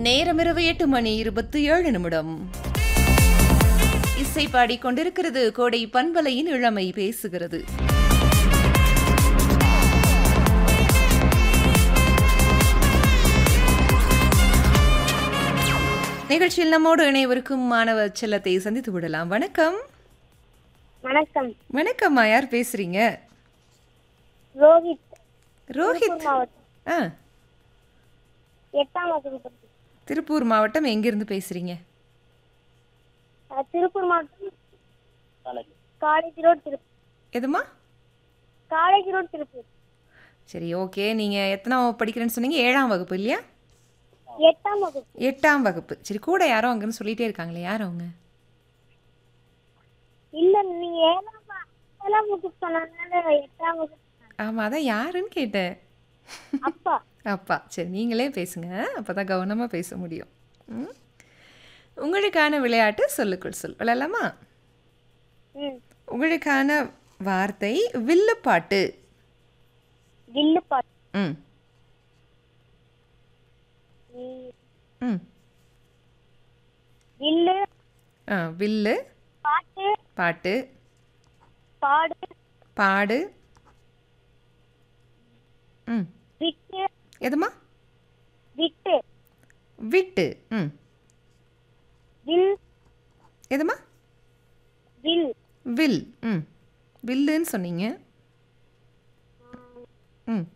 நேரம் இரவு எட்டு மணி இருபத்தி ஏழு நிமிடம் இசை பாடிக் கொண்டிருக்கிறது கோடை பண்பலையின் இளமை பேசுகிறது நிகழ்ச்சியில் நம்மோடு இணையவிருக்கும் மாணவ செல்லத்தை சந்தித்து விடலாம் வணக்கம் வணக்கம் வணக்கம்மா யார் பேசுறீங்க ரோஹித் ரோஹித் திருப்பூர் மாவட்டம் ஆ எட்டாம் வகுப்பு படிக்கிறேன். திருப்பூர் மாவட்டம் எங்கிருந்து பேசுறீங்க அஹ், திருப்பூர் மாவட்டம் காலேஜ் ரோட் திருப்பூர் எதுமா காலேஜ் ரோட் திருப்பூர் சரி ஓகே நீங்கள் எத்தனை படிக்கிறேன்னு சொன்னீங்க ஏழாம் வகுப்பு இல்லையா எட்டாம் வகுப்பு எட்டாம் வகுப்பு சரி கூட யாரோ அங்கன்னு சொல்லிட்டே இருக்காங்களே யார் அவங்க இல்ல நீங்க ஏழாம் வ- ஏழாம் வகுப்பு சொன்னதுனால எட்டாம் வகுப்பு சொன்னேன். ஆமாம் அதான் யாருன்னு கேட்டேன் அப்பா அப்பா சரி நீங்களே பேசுங்க அப்போ தான் கவனமாக பேச முடியும் ம்? உங்களுக்கான விளையாட்டு சொல்லுக்குள் சொல் விளையாடலாமா ம் உங்களுக்கான வார்த்தை வில்லுப்பாட்டு வில்லு பாட்டு ம் ம், ம் வில்லு ஆ வில்லு பாட்டு பாட்டு பாடு பாடு ம் விட்டு எதுமா விட்டு விட்டு ம் வில் எதுமா வில் வில் ம் வில்லுன்னு சொன்னீங்க ம்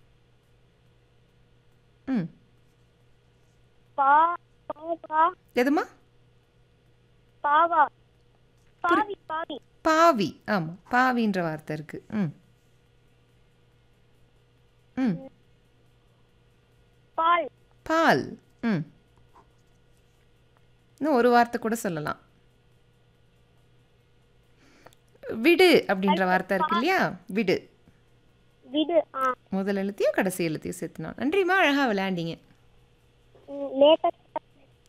ம் பா பாவா எதுமா பாவா பாவி பாவி பாவி ஆமாம் பாவின்ற வார்த்தை இருக்கு ம் ம் பால் பால் ம் இன்னும் ஒரு வார்த்தை கூட சொல்லலாம் விடு அப்படின்ற வார்த்தை இருக்கு இல்லையா விடு விடு ஆ முதல் எழுத்தையும் கடைசி எழுத்தையும் சேர்த்துனோம் நன்றிம்மா அழகாக விளையாண்டீங்க லேட்டஸ்ட்